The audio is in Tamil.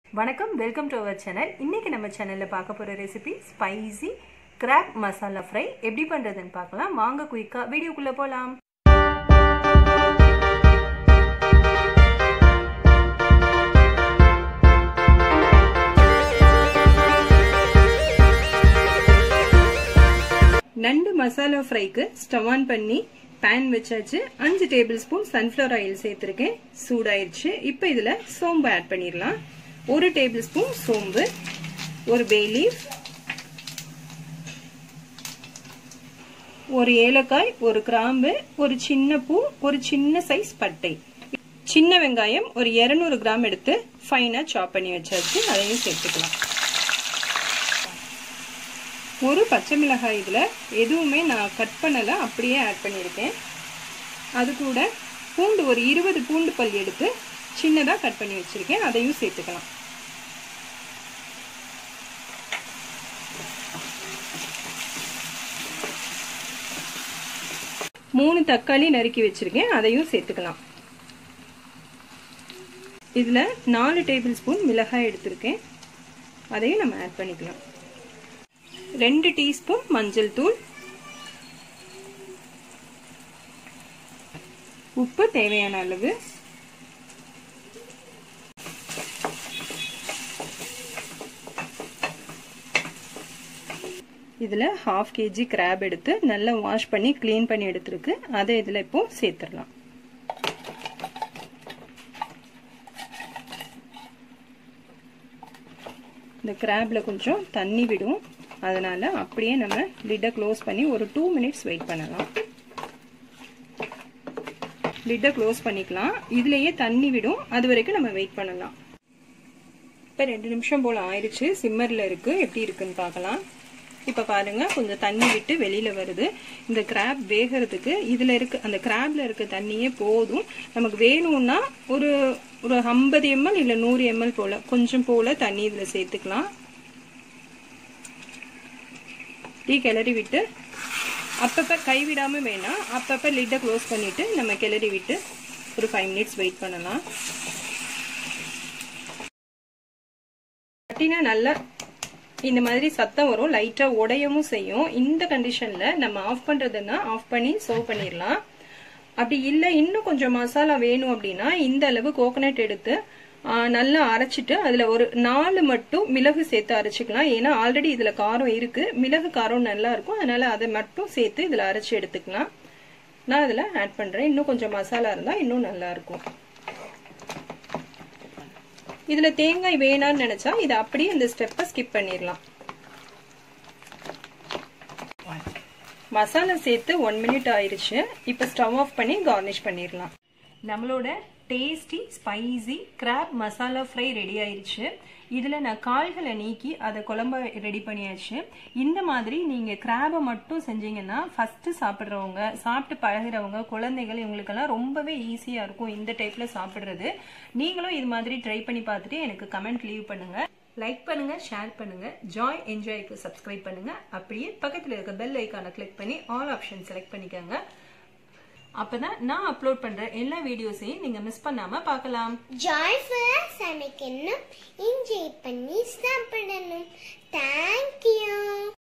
வணக்கம் வெல்கம் டு அவர் சேனல் இன்னைக்கு நம்ம சேனலில் பார்க்க போகிற recipe spicy crab masala fry எப்படி பண்ணுறதுன்னு பார்க்கலாம் வாங்க குயிக்காக வீடியோக்குள்ளே போகலாம் நண்டு மசாலா ஃப்ரைக்கு ஸ்டவ் ஆன் பண்ணி பேன் வச்சாச்சு அஞ்சு டேபிள் ஸ்பூன் சன்ஃப்ளவர் ஆயில் சேர்த்துருக்கேன் சூடாயிருச்சு இப்போ இதில் சோம்பு ஆட் பண்ணிடலாம் ஒரு டேபிள் ஸ்பூன் சோம்பு ஒரு பேலீஃப் ஒரு ஏலக்காய் ஒரு கிராம்பு ஒரு சின்ன பூ ஒரு சின்ன சைஸ் பட்டை சின்ன வெங்காயம் ஒரு இரநூறு கிராம் எடுத்து ஃபைனாக சாப் பண்ணி வச்சாச்சு அதையும் சேர்த்துக்கலாம் ஒரு பச்சை மிளகாய் இதில் எதுவுமே நான் கட் பண்ணலை அப்படியே ஆட் பண்ணியிருக்கேன் அது கூட பூண்டு ஒரு இருபது பூண்டு பல் எடுத்து சின்னதாக கட் பண்ணி வச்சுருக்கேன் அதையும் சேர்த்துக்கலாம் மூணு தக்காளி நறுக்கி வச்சுருக்கேன் அதையும் சேர்த்துக்கலாம் இதில் நாலு டேபிள் ஸ்பூன் மிளகாய் எடுத்திருக்கேன் அதையும் நம்ம ஆட் பண்ணிக்கலாம் ரெண்டு டீஸ்பூன் மஞ்சள் தூள் உப்பு தேவையான அளவு இதில் ஹாஃப் கேஜி கிராப் எடுத்து நல்லா வாஷ் பண்ணி க்ளீன் பண்ணி எடுத்துருக்கு அதை இதில் இப்போ சேர்த்துடலாம் இந்த கிராப்ல கொஞ்சம் தண்ணி விடும் அதனால அப்படியே நம்ம லிட்டை க்ளோஸ் பண்ணி ஒரு டூ மினிட்ஸ் வெயிட் பண்ணலாம் லிட்டை க்ளோஸ் பண்ணிக்கலாம் இதுலேயே தண்ணி விடும் அது வரைக்கும் நம்ம வெயிட் பண்ணலாம் இப்போ ரெண்டு நிமிஷம் போல் ஆயிடுச்சு சிம்மரில் இருக்குது எப்படி இருக்குன்னு பார்க்கலாம் இப்போ பாருங்க கொஞ்சம் தண்ணி விட்டு வெளியில் வருது இந்த கிராப் வேகிறதுக்கு இதில் இருக்க அந்த கிராப்ல இருக்க தண்ணியே போதும் நமக்கு வேணும்னா ஒரு ஒரு ஐம்பது எம்எல் இல்லை நூறு எம்எல் போல் கொஞ்சம் போல் தண்ணி இதில் சேர்த்துக்கலாம் டீ கிளறி விட்டு அப்பப்போ கைவிடாமல் வேணாம் அப்பப்போ லிட்டை க்ளோஸ் பண்ணிவிட்டு நம்ம கிளறி விட்டு ஒரு ஃபைவ் மினிட்ஸ் வெயிட் பண்ணலாம் கட்டினா நல்லா இந்த மாதிரி சத்தம் வரும் லைட்டாக உடையவும் செய்யும் இந்த கண்டிஷனில் நம்ம ஆஃப் பண்ணுறதுன்னா ஆஃப் பண்ணி சர்வ் பண்ணிடலாம் அப்படி இல்லை இன்னும் கொஞ்சம் மசாலா வேணும் அப்படின்னா இந்த அளவு கோகனட் எடுத்து நல்லா அரைச்சிட்டு அதில் ஒரு நாலு மட்டும் மிளகு சேர்த்து அரைச்சிக்கலாம் ஏன்னா ஆல்ரெடி இதில் காரம் இருக்குது மிளகு காரம் நல்லா இருக்கும் அதனால் அதை மட்டும் சேர்த்து இதில் அரைச்சி எடுத்துக்கலாம் நான் அதில் ஆட் பண்ணுறேன் இன்னும் கொஞ்சம் மசாலா இருந்தால் இன்னும் நல்லா இருக்கும் இதில் தேங்காய் வேணான்னு நினச்சா இதை அப்படியே இந்த ஸ்டெப்பை ஸ்கிப் பண்ணிடலாம் மசாலா சேர்த்து ஒன் மினிட் ஆயிடுச்சு இப்போ ஸ்டவ் ஆஃப் பண்ணி கார்னிஷ் பண்ணிடலாம் நம்மளோட tasty spicy crab masala fry ready ஆயிடுச்சு இதில் நான் கால்களை நீக்கி அதை குழம்ப ரெடி பண்ணியாச்சு இந்த மாதிரி நீங்கள் கிராபை மட்டும் செஞ்சீங்கன்னா ஃபஸ்ட்டு சாப்பிட்றவங்க சாப்பிட்டு பழகிறவங்க குழந்தைகள் இவங்களுக்கெல்லாம் ரொம்பவே ஈஸியாக இருக்கும் இந்த டைப்பில் சாப்பிட்றது நீங்களும் இது மாதிரி ட்ரை பண்ணி பார்த்துட்டு எனக்கு கமெண்ட் லீவ் பண்ணுங்கள் லைக் பண்ணுங்க ஷேர் பண்ணுங்க ஜாய் என்ஜாய்க்கு சப்ஸ்கிரைப் பண்ணுங்க அப்படியே பக்கத்தில் இருக்க பெல் ஐக்கானை கிளிக் பண்ணி ஆல் ஆப்ஷன் செலக்ட் பண்ணிக்கோங்க அப்பதான் நான் அப்லோட் பண்ற எல்லா வீடியோஸையும் நீங்க மிஸ் பண்ணாம பார்க்கலாம் ஜாய்ஃபுல்லா சமைக்கணும் என்ஜாய் பண்ணி சாப்பிடணும் தேங்க்யூ